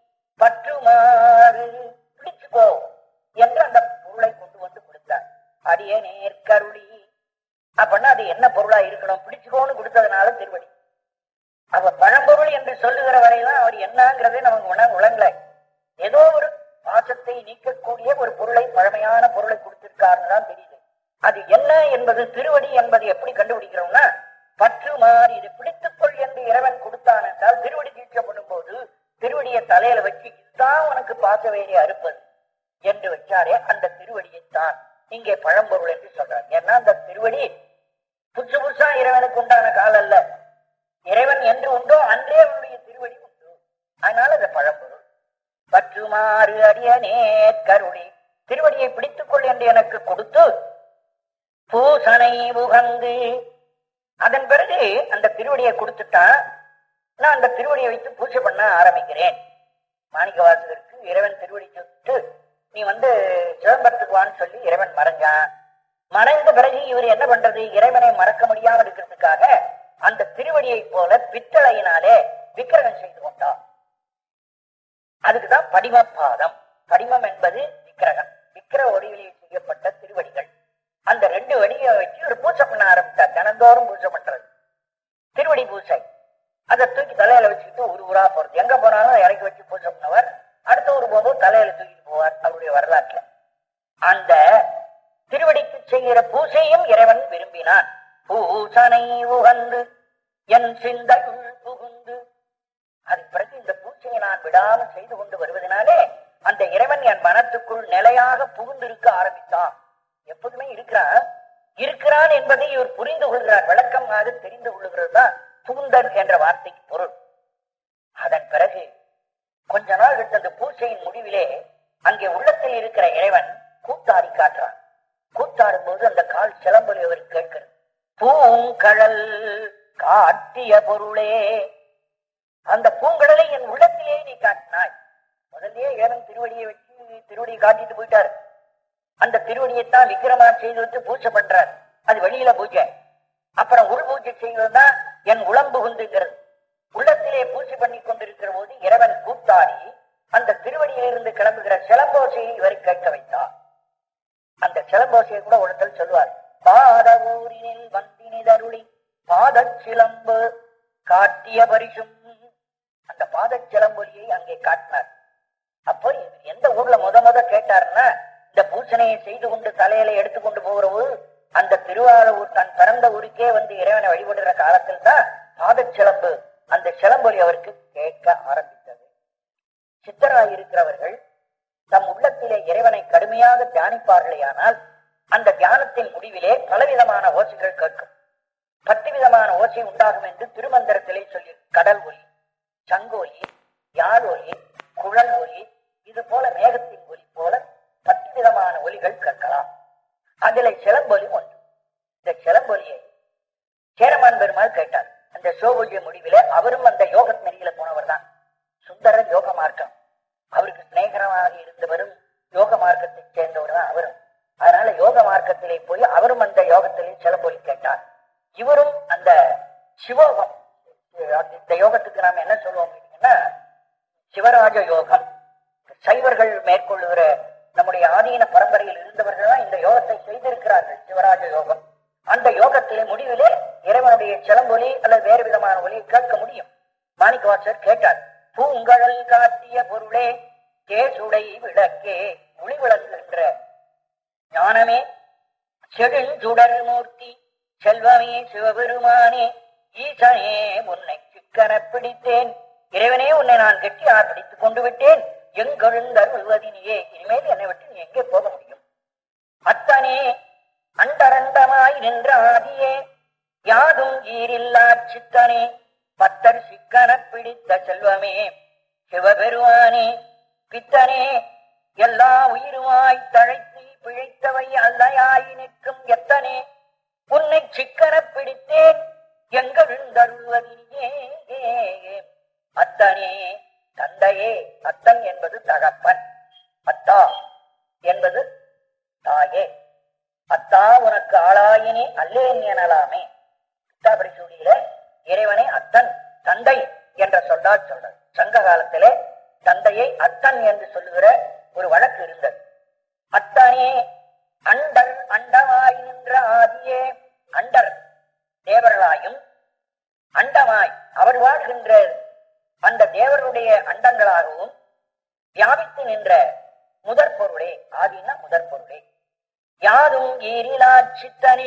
பற்றுமாறு பிடிச்சுக்கோ என்று அந்த பொருளை கொண்டு வந்து கொடுத்தார் அடியே நேர்கருளி அப்படின்னா அது என்ன பொருளா இருக்கணும் பிடிச்சுக்கோன்னு கொடுத்ததுனால திருவடி அவ பழம்பொருள் என்று சொல்லுகிற வரைதான் அவர் என்னங்கிறதே நமக்கு உண உழங்கல ஏதோ ஒரு பாசத்தை நீக்கக்கூடிய ஒரு பொருளை பழமையான பொருளை கொடுத்திருக்காருன்னு தான் தெரியுது அது என்ன என்பது திருவடி என்பது எப்படி கண்டுபிடிக்கிறோம்னா பற்று மாறி இது பிடித்துக்கொள் என்று இறைவன் கொடுத்தான் என்றால் திருவடி தீட்சை பண்ணும்போது திருவடியை தலையில வச்சு இதுதான் உனக்கு பார்க்க வேண்டிய அறுப்பது என்று வச்சாரே அந்த திருவடியைத்தான் இங்கே பழம்பொருள் என்று சொல்றார் ஏன்னா அந்த திருவடி புதுசு புதுசா இறைவனுக்கு உண்டான கால் அல்ல இறைவன் என்று உண்டோ அன்றே அவனுடைய திருவடி உண்டு அதனால அது பழம்பொருள் பற்றுமாறு அடியனே கருணை திருவடியை பிடித்துக்கொள் என்று எனக்கு கொடுத்து பூசனை உகந்து அதன் பிறகு அந்த திருவடியை கொடுத்துட்டான் நான் அந்த திருவடியை வைத்து பூஜை பண்ண ஆரம்பிக்கிறேன் மாணிக்கவாசகருக்கு இறைவன் திருவடி சொல்லிட்டு நீ வந்து சிதம்பரத்துக்கு வான்னு சொல்லி இறைவன் மறைஞ்சான் மறைந்த பிறகு இவர் என்ன பண்றது இறைவனை மறக்க முடியாமல் இருக்கிறதுக்காக அந்த திருவடியை போல பித்தளையினாலே விக்கிரகம் செய்து கொண்டார் அதுக்குதான் படிமப்பாதம் படிமம் என்பது விக்கிரகம் விக்கிர ஒடிகளில் செய்யப்பட்ட திருவடிகள் அந்த ரெண்டு வடியை வச்சு ஒரு பூஜை பண்ண ஆரம்பித்தார் தினந்தோறும் பூஜை பண்றது திருவடி பூஜை அதை தூக்கி தலையில வச்சுக்கிட்டு ஒரு ஊரா போறது எங்க போனாலும் இறக்கி வச்சு பூஜை பண்ணவர் அடுத்த ஊர் போகும்போது தலையில தூக்கிட்டு போவார் அவருடைய வரலாற்றுல அந்த திருவடிக்கு செய்கிற பூசையும் இறைவன் விரும்பினான் பூசனை உகந்து என் சிந்தையுள் புகுந்து அது பிறகு இந்த பூசையை நான் விடாமல் செய்து கொண்டு வருவதனாலே அந்த இறைவன் என் மனத்துக்குள் நிலையாக புகுந்திருக்க ஆரம்பித்தான் எப்போதுமே இருக்கிறான் இருக்கிறான் என்பதை இவர் புரிந்து கொள்கிறார் விளக்கமாக தெரிந்து கொள்கிறது தான் புகுந்தன் என்ற வார்த்தைக்கு பொருள் அதன் பிறகு கொஞ்ச நாள் கழித்து அந்த பூசையின் முடிவிலே அங்கே உள்ளத்தில் இருக்கிற இறைவன் கூத்தாடி காட்டுறான் கூத்தாடும் போது அந்த கால் சிலம்பொலி அவருக்கு கேட்கிறது பூங்கழல் காட்டிய பொருளே அந்த பூங்கடலை என் உள்ளத்திலே நீ காட்டினாய் முதல்லயே ஏவன் திருவடியை வச்சு திருவடியை காட்டிட்டு போயிட்டாரு அந்த திருவடியைத்தான் விக்கிரமா செய்து வச்சு பூஜை பண்றார் அது வெளியில பூஜை அப்புறம் உள் பூஜை செய்வதுதான் என் உளம்பு குந்துங்கிறது உள்ளத்திலே பூஜை பண்ணி கொண்டிருக்கிற போது இறைவன் கூத்தாடி அந்த திருவடியிலிருந்து கிளம்புகிற சிலம்போசையை இவரை கேட்க வைத்தார் அந்த சிலம்போசையை கூட ஒருத்தர் சொல்லுவார் பாத ஊரினில் வந்தினிதருளி பாதச் சிலம்பு காட்டிய பரிசும் அந்த பாதச் சிலம்பொலியை அங்கே காட்டினார் அப்போ இவர் எந்த ஊர்ல முத முத கேட்டாருன்னா இந்த பூசணையை செய்து கொண்டு தலையில எடுத்துக்கொண்டு போகிற போது அந்த திருவாரூர் தன் பிறந்த ஊருக்கே வந்து இறைவனை வழிபடுற காலத்தில் தான் பாதச் சிலம்பு அந்த சிலம்பொலி அவருக்கு கேட்க ஆரம்பித்தது சித்தராய் இருக்கிறவர்கள் தம் உள்ளத்திலே இறைவனை கடுமையாக தியானிப்பார்களேயானால் அந்த தியானத்தின் முடிவிலே பலவிதமான ஓசைகள் கேட்கும் பத்து விதமான ஓசை உண்டாகும் என்று திருமந்திரத்திலே சொல்லி கடல் ஒலி சங்கோலி யாழ் ஒலி குழல் ஒலி இது போல மேகத்தின் ஒலி போல பத்து விதமான ஒலிகள் கேட்கலாம் அதில் சிலம்பொலி ஒன்று இந்த சிலம்பொலியை சேரமான் பெருமாள் கேட்டார் அந்த சோபொலிய முடிவிலே அவரும் அந்த யோக நெறியில போனவர் தான் சுந்தரர் யோக மார்க்கம் அவருக்கு சிநேகரமாக இருந்தவரும் யோக மார்க்கத்தை சேர்ந்தவர் தான் அவரும் அதனால யோக மார்க்கத்திலே போய் அவரும் அந்த யோகத்திலே சிலம்பொலி கேட்டார் இவரும் அந்த சிவோகம் இந்த யோகத்துக்கு நாம என்ன சொல்லுவோம் அப்படின்னா சிவராஜ யோகம் சைவர்கள் மேற்கொள்ளுகிற நம்முடைய ஆதீன பரம்பரையில் இருந்தவர்கள் தான் இந்த யோகத்தை செய்திருக்கிறார்கள் சிவராஜ யோகம் அந்த யோகத்திலே முடிவிலே இறைவனுடைய சிலம்பொலி அல்லது வேறு விதமான ஒலியை கேட்க முடியும் மாணிக்கவாசர் கேட்டார் பூங்கழல் காட்டிய பொருளே தேசுடை விளக்கே ஒளி விளங்குகின்ற ஞானமே செடுஞ்சுடர் மூர்த்தி செல்வமே சிவபெருமானே ஈசனே உன்னை சிக்கன பிடித்தேன் இறைவனே உன்னை நான் கெட்டியா பிடித்துக் கொண்டு விட்டேன் எங்கெழுந்தருள்வதினியே இனிமேல் என்னை விட்டு நீ எங்கே போக முடியும் அத்தனே அண்டரண்டமாய் நின்ற ஆதியே யாதும் ஈரில்லா சித்தனே பத்தர் சிக்கன பிடித்த செல்வமே சிவபெருமானே பித்தனே எல்லா உயிருமாய் தழைத்து பிழைத்தவை அல்லையாய் நிற்கும் எத்தனே உன்னை சிக்கன பிடித்தேன் எங்கெழுந்தருள்வதினியே அத்தனே தந்தையே அத்தன் என்பது தகப்பன் அத்தா என்பது தாயே அத்தா உனக்கு ஆளாயினே அல்லேன் எனலாமே சித்தாபடி சூடியில இறைவனை அத்தன் தந்தை என்ற சொல்லால் சொல்றது சங்க காலத்திலே தந்தையை அத்தன் என்று சொல்லுகிற ஒரு வழக்கு இருந்தது அத்தனே அண்டர் அண்டமாய் நின்ற ஆதியே அண்டர் தேவர்களாயும் அண்டமாய் அவர் வாழ்கின்ற அந்த தேவருடைய அண்டங்களாகவும் வியாபித்து நின்ற முதற் பொருளே ஆதினா முதற் பொருளே யாதும் ஈரிலா சித்தனே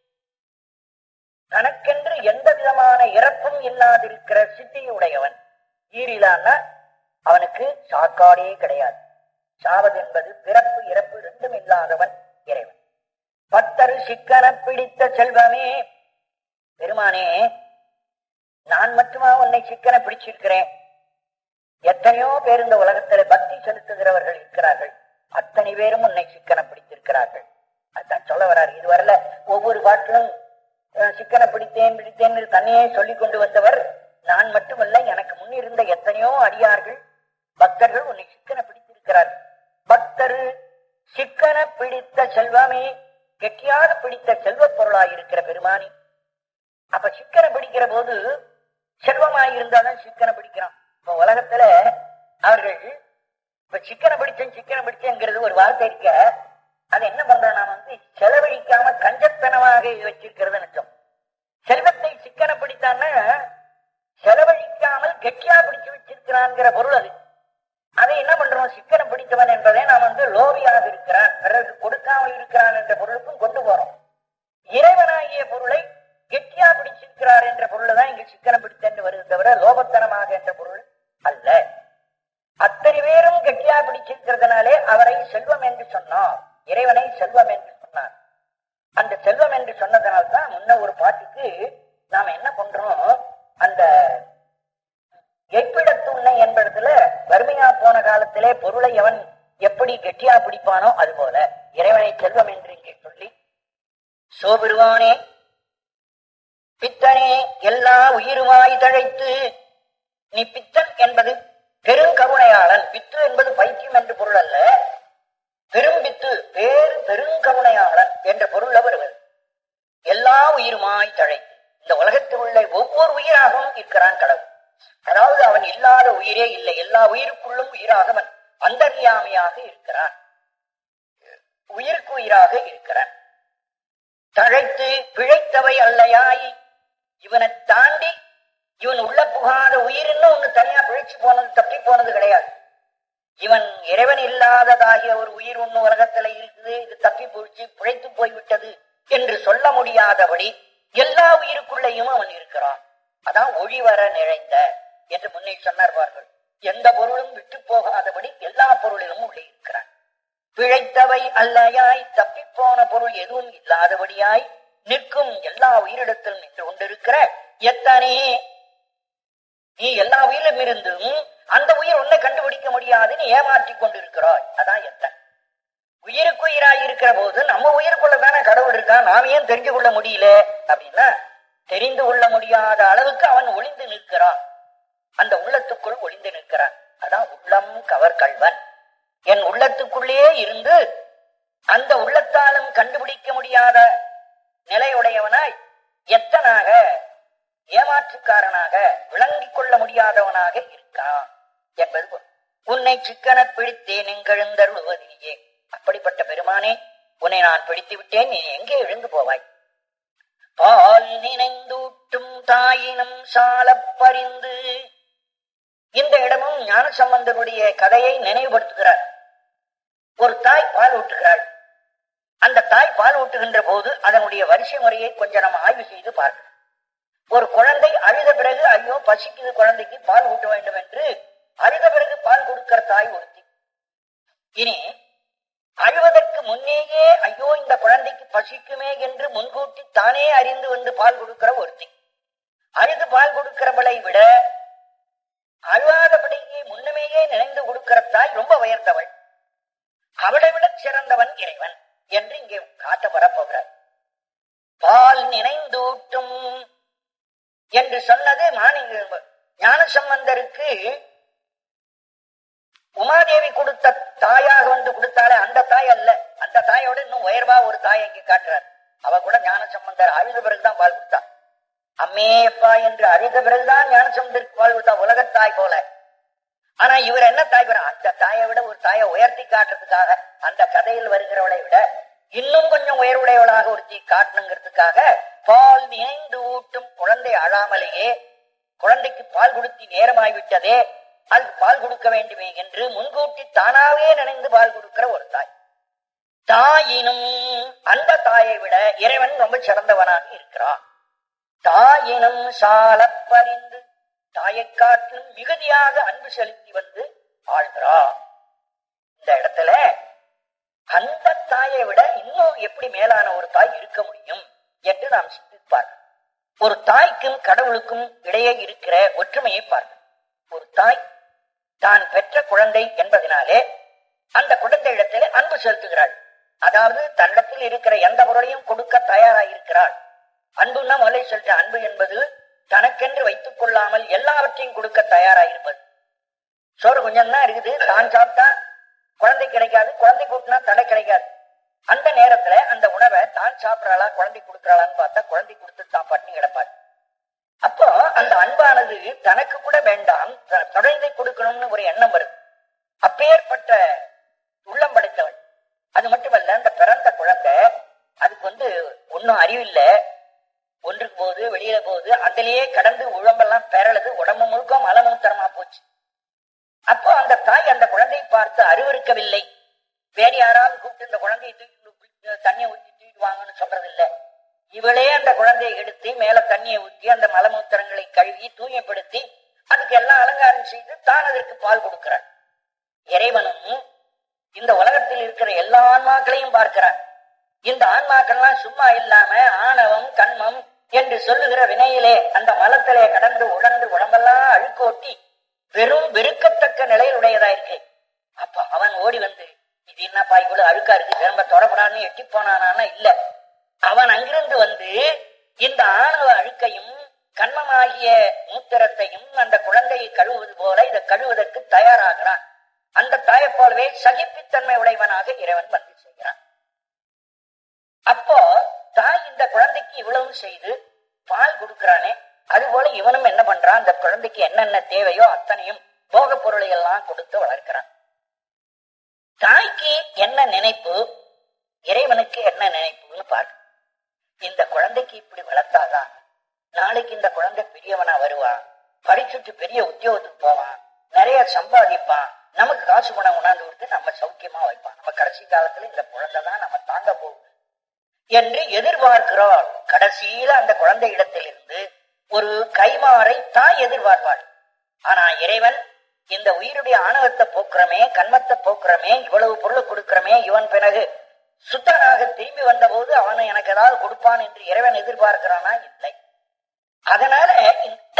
தனக்கென்று எந்த விதமான இறப்பும் இல்லாதிருக்கிற சித்தியுடையவன் ஈரிலான்னா அவனுக்கு சாக்காடே கிடையாது சாவது என்பது பிறப்பு இறப்பு ரெண்டும் இல்லாதவன் இறைவன் பத்தரு சிக்கன பிடித்த செல்வமே பெருமானே நான் மட்டுமா உன்னை சிக்கன பிடிச்சிருக்கிறேன் எத்தனையோ பேர் இந்த உலகத்துல பக்தி செலுத்துகிறவர்கள் இருக்கிறார்கள் அத்தனை பேரும் உன்னை சிக்கன பிடித்திருக்கிறார்கள் அதான் சொல்ல வராரு இதுவரையில ஒவ்வொரு பாட்டிலும் அஹ், சிக்கன பிடித்தேன் பிடித்தேன் தன்னையே சொல்லிக் கொண்டு வந்தவர் நான் மட்டுமல்ல எனக்கு முன்னிருந்த எத்தனையோ அடியார்கள் பக்தர்கள் உன்னை சிக்கன பிடித்திருக்கிறார்கள் பக்தரு சிக்கன பிடித்த செல்வமே கெட்டியாக பிடித்த செல்வப் பொருளாயிருக்கிற பெருமானி அப்ப சிக்கனை பிடிக்கிற போது செல்வமாய் இருந்தாலும் சிக்கனை பிடிக்கிறான் இப்ப உலகத்துல அவர்கள் இப்ப சிக்கனை பிடிச்சேன் சிக்கனை பிடிச்சேங்கிறது ஒரு வார்த்தை இருக்க அது என்ன பண்றோம் நாம வந்து செலவழிக்காம கஞ்சத்தனமாக இது வச்சிருக்கிறது நினைச்சோம் செல்வத்தை சிக்கனை பிடித்தான்னா செலவழிக்காமல் கெட்டியா பிடிச்சு வச்சிருக்கிறான்ங்கிற பொருள் அது அதை என்ன பண்றோம் சிக்கனை பிடித்தவன் என்பதை நாம் வந்து லோபியாக இருக்கிறான் பிறகு கொடுக்காமல் இருக்கிறான் என்ற பொருளுக்கும் கொண்டு போறோம் இறைவனாகிய பொருளை கெட்டியா பிடிச்சிருக்கிறார் என்ற பொருள் தான் இங்கு சிக்கனம் பிடித்தென்று வருது தவிர லோபத்தனமாக என்ற பொருள் அல்ல அத்தனை பேரும் கெட்டியா பிடிச்சிருக்கிற இறைவனை செல்வம் என்று சொன்னார் அந்த செல்வம் என்று சொன்னதனால்தான் முன்ன ஒரு பாட்டுக்கு நாம என்ன பண்றோம் அந்த எப்பிடத்து உன்னை என்பதுல வறுமையா போன காலத்திலே பொருளை எவன் எப்படி கெட்டியா பிடிப்பானோ அது போல இறைவனை செல்வம் என்று இங்கே சொல்லி சோபெருவானே பித்தனே எல்லா உயிருமாய் தழைத்து நீ பித்தன் என்பது பெருங்கருணையாளன் பித்து என்பது பைத்தியம் என்று பொருள் அல்ல பெரும்பித்து பேர் பெருங்கருணையாளன் என்ற பொருள் வருவது எல்லா உயிருமாய் தழைத்து இந்த உலகத்தில் உள்ள ஒவ்வொரு உயிராகவும் இருக்கிறான் கடவுள் அதாவது அவன் இல்லாத உயிரே இல்லை எல்லா உயிருக்குள்ளும் உயிராக அவன் அந்தர்யாமியாக இருக்கிறான் உயிருக்கு உயிராக இருக்கிறான் தழைத்து பிழைத்தவை அல்லையாய் இவனை தாண்டி இவன் உள்ள புகாத உயிரின்னு ஒண்ணு தனியா பிழைச்சு போனது தப்பி போனது கிடையாது இவன் இறைவன் இல்லாததாகிய ஒரு உயிர் ஒண்ணு உலகத்துல இருக்குது இது தப்பி போயிடுச்சு பிழைத்து போய்விட்டது என்று சொல்ல முடியாதபடி எல்லா உயிருக்குள்ளேயும் அவன் இருக்கிறான் அதான் ஒளிவர நிறைந்த என்று முன்னே சொன்னார் பார்கள் எந்த பொருளும் விட்டு போகாதபடி எல்லா பொருளிலும் உள்ளே இருக்கிறான் பிழைத்தவை அல்லையாய் தப்பிப்போன பொருள் எதுவும் இல்லாதபடியாய் நிற்கும் எல்லா உயிரிடத்திலும் நின்று கொண்டிருக்கிற எத்தனே நீ எல்லா உயிரிலும் இருந்தும் அந்த உயிர் உன்னை கண்டுபிடிக்க முடியாது நீ ஏமாற்றிக் கொண்டிருக்கிறாய் அதான் எத்தன் உயிருக்கு உயிராய் இருக்கிற போது நம்ம உயிருக்குள்ள தானே கடவுள் இருக்கா நாம் ஏன் தெரிஞ்சு கொள்ள முடியல அப்படின்னா தெரிந்து கொள்ள முடியாத அளவுக்கு அவன் ஒளிந்து நிற்கிறான் அந்த உள்ளத்துக்குள் ஒளிந்து நிற்கிறான் அதான் உள்ளம் கவர் கல்வன் என் உள்ளத்துக்குள்ளே இருந்து அந்த உள்ளத்தாலும் கண்டுபிடிக்க முடியாத நிலையுடையவனாய் எத்தனாக ஏமாற்றுக்காரனாக விளங்கிக் கொள்ள முடியாதவனாக இருக்கான் என்பது பொருள். உன்னை சிக்கன பிடித்தேன் எங்கெழுந்தருளுவதிலேயே அப்படிப்பட்ட பெருமானே உன்னை நான் பிடித்து விட்டேன் நீ எங்கே எழுந்து போவாய் பால் நினைந்தூட்டும் தாயினும் சாலப் பரிந்து இந்த இடமும் ஞான சம்பந்தனுடைய கதையை நினைவுபடுத்துகிறார் ஒரு தாய் பால் ஊட்டுகிறாள் அந்த தாய் பால் ஊட்டுகின்ற போது அதனுடைய வரிசை முறையை கொஞ்சம் நம்ம ஆய்வு செய்து பார்க்கணும் ஒரு குழந்தை அழுத பிறகு ஐயோ பசிக்குது குழந்தைக்கு பால் ஊட்ட வேண்டும் என்று அழுத பிறகு பால் கொடுக்கிற தாய் ஒருத்தி இனி அழுவதற்கு முன்னேயே ஐயோ இந்த குழந்தைக்கு பசிக்குமே என்று முன்கூட்டி தானே அறிந்து வந்து பால் கொடுக்கிற ஒருத்தி அழுது பால் கொடுக்கிறவளை விட அழுவாதபடியே முன்னமேயே நினைந்து கொடுக்கிற தாய் ரொம்ப உயர்ந்தவள் அவளை விட சிறந்தவன் இறைவன் என்று இங்கே காட்ட வரப்போகிறார் பால் நினைந்தூட்டும் என்று சொன்னது மாணிக ஞான சம்பந்தருக்கு உமாதேவி கொடுத்த தாயாக வந்து கொடுத்தாலே அந்த தாய் அல்ல அந்த தாயோட இன்னும் உயர்வா ஒரு தாய் இங்கே காட்டுறார் அவ கூட ஞான சம்பந்தர் அழுத பிறகுதான் பால் கொடுத்தா அம்மேயப்பா என்று அழுத பிறகுதான் ஞான சம்பந்தருக்கு பால் கொடுத்தா உலகத்தாய் போல ஆனா இவர் என்ன தாய் பெற அந்த தாயை விட ஒரு தாயை உயர்த்தி காட்டுறதுக்காக அந்த கதையில் வருகிறவளை விட இன்னும் கொஞ்சம் உயர்வுடையவளாக ஒருத்தி காட்டணுங்கிறதுக்காக பால் நினைந்து ஊட்டும் குழந்தை அழாமலேயே குழந்தைக்கு பால் கொடுத்தி நேரமாய்விட்டதே அதுக்கு பால் கொடுக்க வேண்டுமே என்று முன்கூட்டி தானாவே நினைந்து பால் கொடுக்கிற ஒரு தாய் தாயினும் அந்த தாயை விட இறைவன் ரொம்ப சிறந்தவனாக இருக்கிறான் தாயினும் சால பறிந்து தாயை காட்டிலும் மிகுதியாக அன்பு செலுத்தி வந்து ஆழ்கிறான் இந்த இடத்துல அந்த தாயை விட இன்னும் எப்படி மேலான ஒரு தாய் இருக்க முடியும் என்று நாம் சிந்திப்பார் ஒரு தாய்க்கும் கடவுளுக்கும் இடையே இருக்கிற ஒற்றுமையை பார்க்க ஒரு தாய் தான் பெற்ற குழந்தை என்பதனாலே அந்த குழந்தை இடத்திலே அன்பு செலுத்துகிறாள் அதாவது தன்னிடத்தில் இருக்கிற எந்த பொருளையும் கொடுக்க தயாராக இருக்கிறாள் அன்புன்னா முதலே சொல்ற அன்பு என்பது தனக்கென்று வைத்துக் கொள்ளாமல் எல்லாவற்றையும் கொடுக்க தயாராக இருப்பது சோறு கொஞ்சம் தான் இருக்குது தான் சாப்பிட்டா குழந்தை கிடைக்காது குழந்தை கூட்டினா தடை கிடைக்காது அந்த நேரத்துல அந்த உணவை தான் சாப்பிடறாளா குழந்தை கொடுக்கறாளான்னு பார்த்தா குழந்தை கொடுத்து தான் பட்டினி கிடப்பாரு அப்போ அந்த அன்பானது தனக்கு கூட வேண்டாம் த- குழந்தை கொடுக்கணும்னு ஒரு எண்ணம் வருது அப்பேற்பட்ட உள்ளம் படைத்தவள் அது மட்டுமல்ல அந்த பிறந்த குழந்தை அதுக்கு வந்து ஒன்னும் அறிவில்ல ஒன்றுக்கு போகுது வெளியில போகுது அதுலயே கடந்து உழம்பெல்லாம் பெறலுது உடம்பு முழுக்க மலமூத்திரமா போச்சு அப்போ அந்த தாய் அந்த குழந்தையை பார்த்து அறிவிருக்கவில்லை வேற யாராவது கூப்பிட்டு இந்த குழந்தையை தூக்கி தண்ணியை ஊற்றி தூக்கிட்டு வாங்கன்னு சொல்றது இல்ல இவளே அந்த குழந்தையை எடுத்து மேல தண்ணியை ஊற்றி அந்த மலமூத்திரங்களை கழுவி தூய்மைப்படுத்தி அதுக்கு எல்லாம் அலங்காரம் செய்து தான் அதற்கு பால் கொடுக்கிறார் இறைவனும் இந்த உலகத்தில் இருக்கிற எல்லா ஆன்மாக்களையும் பார்க்கிறான் இந்த ஆன்மாக்கள்லாம் சும்மா இல்லாம ஆணவம் கண்மம் என்று சொல்லுகிற வினையிலே அந்த மலத்திலே கடந்து உழந்து உடம்பெல்லாம் அழுக்கோட்டி வெறும் வெறுக்கத்தக்க நிலையுடையதா இருக்கு அப்ப அவன் ஓடி வந்து இது என்னப்பா இவ்வளவு அழுக்கா இருக்கு திரும்ப தொடப்படான்னு எட்டி போனானா இல்ல அவன் அங்கிருந்து வந்து இந்த ஆணவ அழுக்கையும் கண்மமாகிய மூத்திரத்தையும் அந்த குழந்தையை கழுவுவது போல இதை கழுவுவதற்கு தயாராகிறான் அந்த தாயை போலவே சகிப்புத்தன்மை உடையவனாக இறைவன் வந்து செய்கிறான் அப்போ தாய் இந்த குழந்தைக்கு இவ்வளவு செய்து பால் கொடுக்கிறானே அதுபோல இவனும் என்ன பண்றான் அந்த குழந்தைக்கு என்னென்ன தேவையோ அத்தனையும் போக பொருளை எல்லாம் கொடுத்து வளர்க்கிறான் தாய்க்கு என்ன நினைப்பு இறைவனுக்கு என்ன நினைப்புன்னு பாரு இந்த குழந்தைக்கு இப்படி வளர்த்தாதான் நாளைக்கு இந்த குழந்தை பெரியவனா வருவான் படிச்சுட்டு பெரிய உத்தியோகத்துக்கு போவான் நிறைய சம்பாதிப்பான் நமக்கு காசு பணம் உணர்ந்து கொடுத்து நம்ம சௌக்கியமா வைப்பான் நம்ம கடைசி காலத்துல இந்த குழந்தை தான் நம்ம தாங்க போகுது என்று எதிர்பார்க்கிறோம் கடைசியில அந்த குழந்தை இடத்திலிருந்து ஒரு கைமாறை தாய் எதிர்பார்ப்பாள் ஆனா இறைவன் இந்த உயிருடைய ஆணவத்தை போக்குறமே கண்மத்தை போக்குறமே இவ்வளவு பொருள் கொடுக்கிறமே இவன் பிறகு சுத்தனாக திரும்பி வந்த போது அவனை எனக்கு ஏதாவது கொடுப்பான் என்று இறைவன் எதிர்பார்க்கிறானா இல்லை அதனால இந்த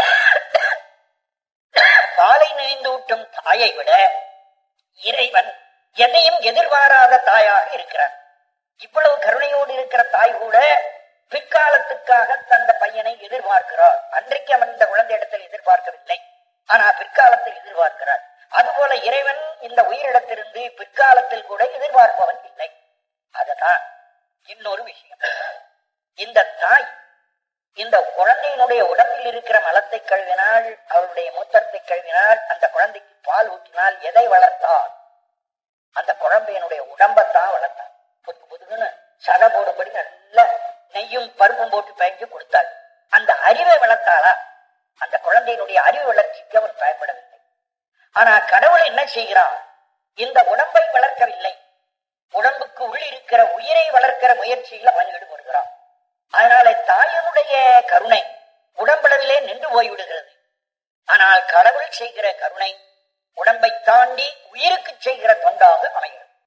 பாலை நினைந்து ஊட்டும் தாயை விட இறைவன் எதையும் எதிர்பாராத தாயாக இருக்கிறார் இவ்வளவு கருணையோடு இருக்கிற தாய் கூட பிற்காலத்துக்காக தந்த பையனை எதிர்பார்க்கிறார் அன்றைக்கு அவன் இந்த குழந்தை இடத்தில் எதிர்பார்க்கவில்லை ஆனா பிற்காலத்தில் எதிர்பார்க்கிறார் அதுபோல இறைவன் இந்த உயிரிடத்திலிருந்து பிற்காலத்தில் கூட எதிர்பார்ப்பவன் இல்லை அதுதான் இன்னொரு விஷயம் இந்த தாய் இந்த குழந்தையினுடைய உடம்பில் இருக்கிற மலத்தை கழுவினால் அவளுடைய மூத்தத்தை கழுவினால் அந்த குழந்தைக்கு பால் ஊற்றினால் எதை வளர்த்தாள் அந்த குழந்தையினுடைய உடம்பத்தான் வளர்த்தாள் புது புதுன்னு சதை போடும்படி நல்ல நெய்யும் பருப்பும் போட்டு பயஞ்சு கொடுத்தாள் அந்த அறிவை வளர்த்தாளா அந்த குழந்தையினுடைய அறிவு வளர்ச்சிக்கு அவன் பயன்படவில்லை ஆனா கடவுள் என்ன செய்கிறான் இந்த உடம்பை வளர்க்கவில்லை உடம்புக்கு உள் இருக்கிற உயிரை வளர்க்கிற முயற்சியில் அவன் ஈடுபடுகிறான் அதனால தாயினுடைய கருணை உடம்பளவிலே நின்று போய்விடுகிறது ஆனால் கடவுள் செய்கிற கருணை உடம்பை தாண்டி உயிருக்கு செய்கிற தொண்டாக அமைகிறது